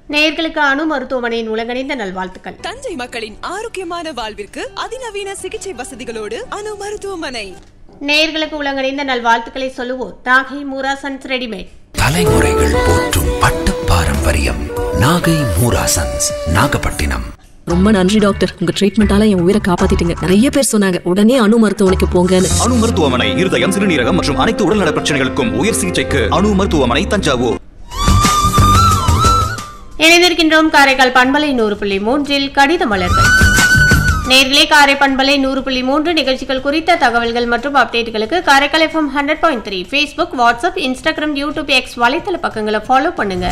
நேயர்களுக்கு அணு மருத்துவமனையின் உலகணிந்த நல்வாழ்த்துக்கள் தஞ்சை மக்களின் ஆரோக்கியமான வாழ்விற்கு அதிநவீன சிகிச்சை வசதிகளோடு அணு மருத்துவமனை நேயர்களுக்கு உலகணிந்த நல்வாழ்த்துக்களை சொல்லுவோர் நாகை மூராசன்ஸ் ரெடிமேட் தலைமுறைகள் போற்றும் பட்டு பாரம்பரியம் நாகை மூராசன்ஸ் நாகப்பட்டினம் ரொம்ப நன்றி டாக்டர் உங்க ட்ரீட்மெண்டால என் உயிரை காப்பாத்திட்டீங்க நிறைய பேர் சொன்னாங்க உடனே அணு மருத்துவமனைக்கு போங்கன்னு அணு மருத்துவமனை இருதயம் சிறுநீரகம் மற்றும் அனைத்து உடல்நல பிரச்சனைகளுக்கும் உயர் சிகிச்சைக்கு அணு மருத்துவமனை தஞ்சாவூர் இணைந்திருக்கின்றோம் காரைக்கால் பண்பலை நூறு புள்ளி மூன்றில் கடித மலர்கள் நேர்களே காரை பண்பலை நூறு புள்ளி மூன்று நிகழ்ச்சிகள் குறித்த தகவல்கள் மற்றும் அப்டேட்டுகளுக்கு Karaikal FM hundred point three Facebook WhatsApp Instagram YouTube X வலைத்தள பக்கங்களை ஃபாலோ பண்ணுங்க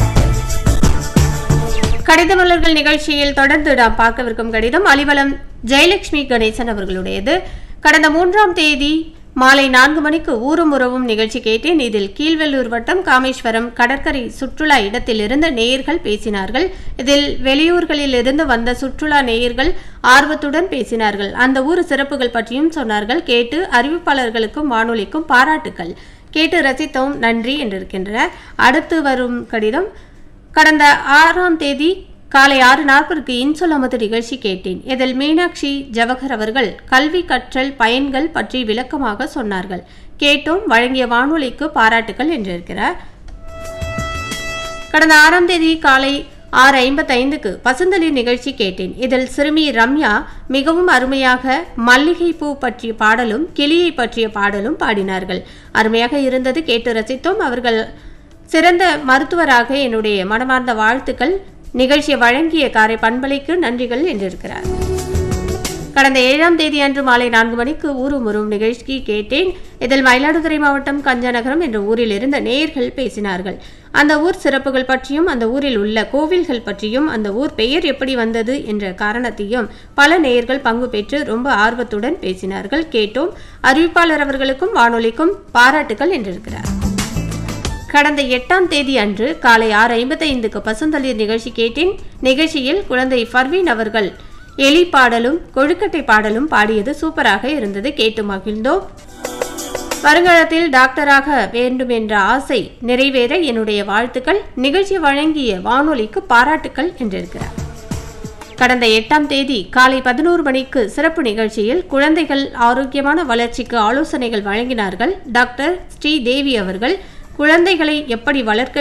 கடித மலர்கள் நிகழ்ச்சியில் தொடர்ந்து நாம் பார்க்கவிருக்கும் கடிதம் அலிவலம் ஜெயலட்சுமி கணேசன் அவர்களுடையது கடந்த மூன்றாம் தேதி மாலை நான்கு மணிக்கு ஊரும் உறவும் நிகழ்ச்சி கேட்டேன் இதில் கீழ்வெள்ளூர் வட்டம் காமேஸ்வரம் கடற்கரை சுற்றுலா இடத்திலிருந்து நேயர்கள் பேசினார்கள் இதில் வெளியூர்களில் இருந்து வந்த சுற்றுலா நேயர்கள் ஆர்வத்துடன் பேசினார்கள் அந்த ஊர் சிறப்புகள் பற்றியும் சொன்னார்கள் கேட்டு அறிவிப்பாளர்களுக்கும் வானொலிக்கும் பாராட்டுக்கள் கேட்டு ரசித்தோம் நன்றி என்றிருக்கின்றனர் அடுத்து வரும் கடிதம் கடந்த ஆறாம் தேதி காலை ஆறு நாற்பதுக்கு இன்சொல் அமது நிகழ்ச்சி கேட்டேன் இதில் மீனாட்சி ஜவஹர் அவர்கள் கல்வி கற்றல் பயன்கள் பற்றி விளக்கமாக சொன்னார்கள் கேட்டோம் வழங்கிய வானொலிக்கு பாராட்டுகள் என்றிருக்கிறார் கடந்த ஆறாம் தேதி காலை ஆறு ஐம்பத்தைந்துக்கு பசுந்தளி நிகழ்ச்சி கேட்டேன் இதில் சிறுமி ரம்யா மிகவும் அருமையாக மல்லிகை பூ பற்றிய பாடலும் கிளியை பற்றிய பாடலும் பாடினார்கள் அருமையாக இருந்தது கேட்டு ரசித்தோம் அவர்கள் சிறந்த மருத்துவராக என்னுடைய மனமார்ந்த வாழ்த்துக்கள் நிகழ்ச்சியை வழங்கிய காரை பண்பலைக்கு நன்றிகள் என்றிருக்கிறார் கடந்த ஏழாம் தேதி அன்று மாலை நான்கு மணிக்கு ஊரும் உரும் நிகழ்ச்சி கேட்டேன் இதில் மயிலாடுதுறை மாவட்டம் கஞ்சநகரம் என்ற ஊரில் இருந்த நேயர்கள் பேசினார்கள் அந்த ஊர் சிறப்புகள் பற்றியும் அந்த ஊரில் உள்ள கோவில்கள் பற்றியும் அந்த ஊர் பெயர் எப்படி வந்தது என்ற காரணத்தையும் பல நேயர்கள் பங்கு பெற்று ரொம்ப ஆர்வத்துடன் பேசினார்கள் கேட்டோம் அறிவிப்பாளர் அவர்களுக்கும் வானொலிக்கும் பாராட்டுகள் என்றிருக்கிறார் கடந்த எட்டாம் தேதி அன்று காலை ஆறு ஐம்பத்தைந்துக்கு பசுந்தளிர் நிகழ்ச்சி கேட்டேன் நிகழ்ச்சியில் குழந்தை ஃபர்வீன் அவர்கள் எலி பாடலும் கொழுக்கட்டை பாடலும் பாடியது சூப்பராக இருந்தது கேட்டு மகிழ்ந்தோம் வருங்காலத்தில் டாக்டராக வேண்டும் என்ற ஆசை நிறைவேற என்னுடைய வாழ்த்துக்கள் நிகழ்ச்சி வழங்கிய வானொலிக்கு பாராட்டுக்கள் என்றிருக்கிறார் கடந்த எட்டாம் தேதி காலை பதினோரு மணிக்கு சிறப்பு நிகழ்ச்சியில் குழந்தைகள் ஆரோக்கியமான வளர்ச்சிக்கு ஆலோசனைகள் வழங்கினார்கள் டாக்டர் ஸ்ரீதேவி அவர்கள் குழந்தைகளை எப்படி வளர்க்க